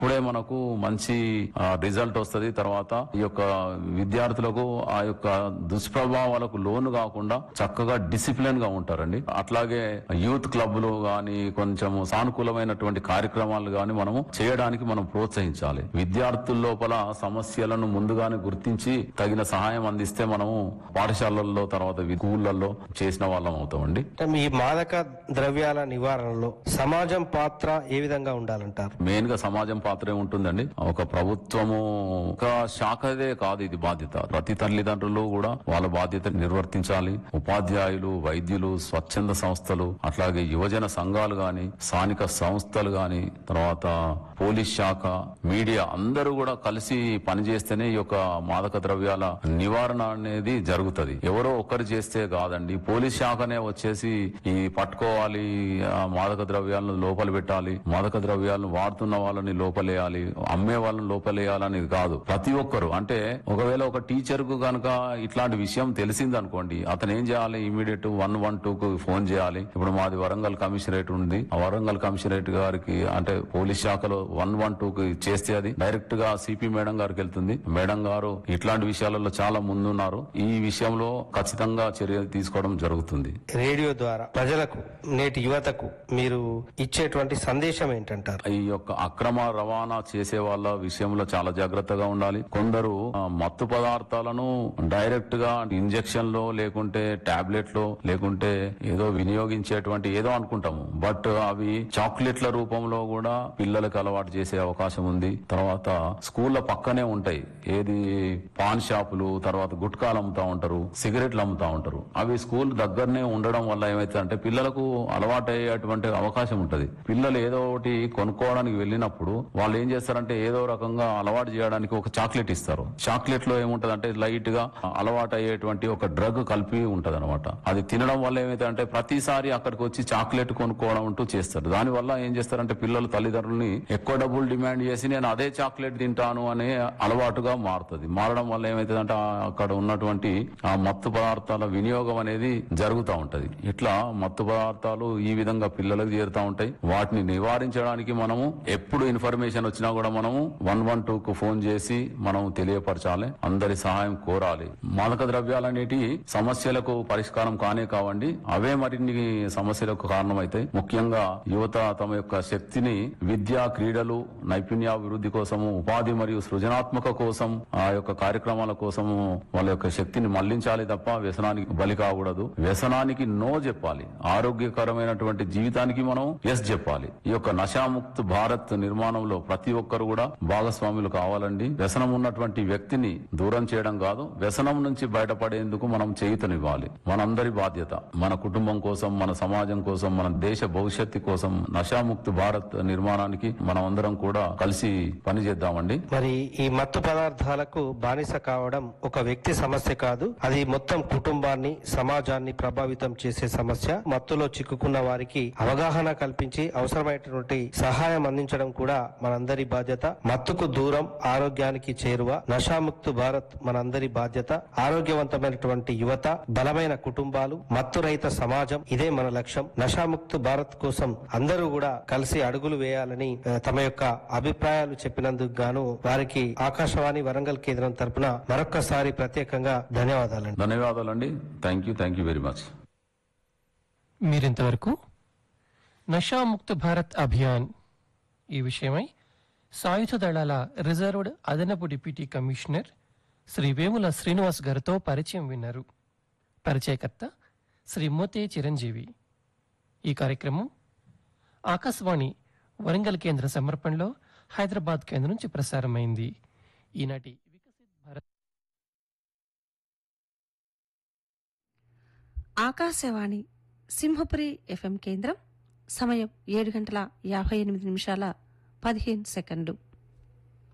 ఇప్పుడే మనకు మంచి ఆ, రిజల్ట్ వస్తది తర్వాత ఈ యొక్క విద్యార్థులకు ఆ యొక్క దుష్ప్రభావాలకు లోను కాకుండా చక్కగా డిసిప్లిన్ గా ఉంటారండి అట్లాగే యూత్ క్లబ్లు గాని కొంచెం సానుకూలమైనటువంటి కార్యక్రమాలు గాని మనము చేయడానికి మనం ప్రోత్సహించాలి విద్యార్థుల లోపల సమస్యలను ముందుగానే గుర్తించి తగిన సహాయం అందిస్తే మనము పాఠశాలల్లో తర్వాత వి- స్కూళ్ళల్లో చేసిన వాళ్ళం అవుతామండి అంటే ఈ మాదక ద్రవ్యాల నివారణలో సమాజం పాత్ర ఏ విధంగా ఉండాలంటారు మెయిన్ గా సమాజం పాత్రే ఉంటుందండి ఒక ప్రభుత్వము ఒక శాఖదే కాదు ఇది బాధ్యత ప్రతి తల్లిదండ్రులు కూడా వాళ్ళ బాధ్యత నిర్వర్తించాలి ఉపాధ్యాయులు వైద్యులు స్వచ్ఛంద సంస్థలు అట్లాగే యువజన సంఘాలు గాని స్థానిక సంస్థలు గాని తర్వాత పోలీస్ శాఖ మీడియా అందరూ కూడా కలిసి పనిచేస్తేనే ఈ యొక్క మాదక ద్రవ్యాల నివారణ అనేది జరుగుతది ఎవరో ఒక్కరు చేస్తే కాదండి పోలీస్ శాఖనే వచ్చేసి ఈ పట్టుకోవాలి ఆ మాదక ద్రవ్యాలను లోపల పెట్టాలి మాదక ద్రవ్యాలను వాడుతున్న వాళ్ళని లోపలేయాలి అమ్మే వాళ్ళని లోపలేయాలని కాదు ప్రతి ఒక్కరు అంటే ఒకవేళ ఒక టీచర్ కు గనక ఇట్లాంటి విషయం తెలిసింది అనుకోండి అతను ఏం చేయాలి ఇమీడియట్ వన్ వన్ టూ కు ఫోన్ చేయాలి ఇప్పుడు మాది వరంగల్ కమిషనరేట్ ఉంది ఆ వరంగల్ కమిషనరేట్ గారికి అంటే పోలీస్ శాఖలో వన్ వన్ టూ కి చేస్తే అది డైరెక్ట్ గా సిపి మేడం గారికి వెళ్తుంది మేడం గారు ఇట్లాంటి విషయాలలో చాలా ముందున్నారు ఈ విషయంలో ఖచ్చితంగా చర్య తీసుకోవడం జరుగుతుంది రేడియో ద్వారా ప్రజలకు నేటి యువతకు మీరు ఇచ్చేటువంటి సందేశం ఏంటంటారు ఈ యొక్క అక్రమ రవాణా చేసే వాళ్ళ విషయంలో చాలా జాగ్రత్తగా ఉండాలి కొందరు ఆ, మత్తు పదార్థాలను డైరెక్ట్ గా ఇంజెక్షన్ లో లేకుంటే టాబ్లెట్ లో లేకుంటే ఏదో వినియోగించేటువంటి ఏదో అనుకుంటాము బట్ అవి చాక్లెట్ల రూపంలో కూడా పిల్లలకు అలవాటు చేసే అవకాశం ఉంది తర్వాత స్కూళ్ళ పక్కనే ఉంటాయి ఏది పాన్ షాపులు తర్వాత గుట్కాలు అమ్ముతా ఉంటారు సిగరెట్లు అమ్ముతా ఉంటారు అవి స్కూల్ దగ్గరనే ఉండడం వల్ల ఏమైతుందంటే పిల్లలకు అలవాటు అయ్యేటువంటి అవకాశం ఉంటది పిల్లలు ఏదో ఒకటి కొనుక్కోవడానికి వెళ్ళినప్పుడు వాళ్ళు ఏం చేస్తారంటే ఏదో రకంగా అలవాటు చేయడానికి ఒక చాక్లెట్ ఇస్తారు చాక్లెట్ లో ఏముంటది అంటే లైట్ గా అలవాటు అయ్యేటువంటి ఒక డ్రగ్ కలిపి ఉంటది అది తినడం వల్ల ఏమైతే ప్రతిసారి అక్కడికి వచ్చి చాక్లెట్ కొనుక్కోవడం అంటూ చేస్తారు దాని వల్ల ఏం చేస్తారంటే పిల్లలు తల్లిదండ్రుల్ని ఎక్కువ డబ్బులు డిమాండ్ చేసి నేను అదే చాక్లెట్ తింటాను అనే అలవాటుగా మారుతుంది మారడం వల్ల ఏమైతుందంటే ఆ అక్కడ ఉన్నటువంటి ఆ మత్తు పదార్థాల వినియోగం అనేది జరుగుతూ ఉంటది ఇట్లా మత్తు పదార్థాలు ఈ విధంగా పిల్లలకు చేరుతా ఉంటాయి వాటిని నివారించడానికి మనము ఎప్పుడు ఇన్ఫర్మేషన్ వచ్చినా కూడా మనము వన్ వన్ టూ కు ఫోన్ చేసి మనం తెలియపరచాలి అందరి సహాయం కోరాలి మాదక ద్రవ్యాలు అనేటి సమస్యలకు పరిష్కారం కానే కావండి అవే మరిన్ని సమస్యలకు కారణమైతాయి ముఖ్యంగా యువత తమ యొక్క శక్తిని విద్య క్రీడలు నైపుణ్యాభివృద్ధి కోసము ఉపాధి మరియు సృజనాత్మక కోసం ఆ యొక్క కార్యక్రమాల కోసము వాళ్ళ యొక్క శక్తిని మళ్లించాలి తప్ప వ్యసనానికి బలి కాకూడదు వ్యసనానికి నో చెప్పాలి ఆరోగ్యకరమైనటువంటి జీవితానికి మనం ఎస్ చెప్పాలి ఈ యొక్క నశాముక్త భారత్ నిర్మాణంలో ప్రతి ఒక్కరు కూడా భాగస్వాములు కావాలండి వ్యసనం ఉన్నటువంటి వ్యక్తిని దూరం చేయడం కాదు వ్యసనం నుంచి బయటపడేందుకు మనం చేయుతనివ్వాలి మనందరి బాధ్యత మన కుటుంబం కోసం మన సమాజం కోసం మన దేశ భవిష్యత్తు కోసం నశాముక్త భారత్ నిర్మాణానికి మనం అందరం కూడా కలిసి పనిచేద్దామండి మరి ఈ మత్తు పదార్థాలకు బానిస కావడం ఒక వ్యక్తి సమస్య కాదు అది మొత్తం కుటుంబాన్ని సమాజాన్ని ప్రభావితం చేసే సమస్య మత్తులో చిక్కుకున్న వారికి అవగాహన కల్పించి అవసరమైనటువంటి సహాయం అందించడం కూడా మనందరి బాధ్యత మత్తుకు దూరం ఆరోగ్యానికి చేరువ నషాముక్తు భారత్ మనందరి బాధ్యత ఆరోగ్యవంతమైనటువంటి యువత బలమైన కుటుంబాలు మత్తు రహిత సమాజం ఇదే మన లక్ష్యం నషాముక్తు భారత్ కోసం అందరూ కూడా కలిసి అడుగులు వేయాలని ఆ, తమ యొక్క అభిప్రాయాలు చెప్పినందుకు గాను వారికి ఆకాశవాణి వరంగల్ కేంద్రం తరపున మరొక్కసారి ప్రత్యేకంగా ధన్యవాదాలండి ధన్యవాదాలండి thank you thank you very much మీరింతవరకు నషాముక్త భారత్ అభియాన్ ఈ విషయమై సాయుధ దళాల రిజర్వ్డ్ అదనపు డిప్యూటీ కమిషనర్ శ్రీ వేముల శ్రీనివాస్ గారితో పరిచయం విన్నారు పరిచయకర్త శ్రీ మోతే చిరంజీవి ఈ కార్యక్రమం ఆకాశవాణి వరంగల్ కేంద్ర సమర్పణలో హైదరాబాద్ కేంద్రం నుంచి ప్రసారమైంది ఈనాటి వికసిత్ భారత్ ఆకాశవాణి సింహపురి ఎఫ్ఎం కేంద్రం సమయం ఏడు గంటల యాభై ఎనిమిది నిమిషాల పదిహేను సెకండ్లు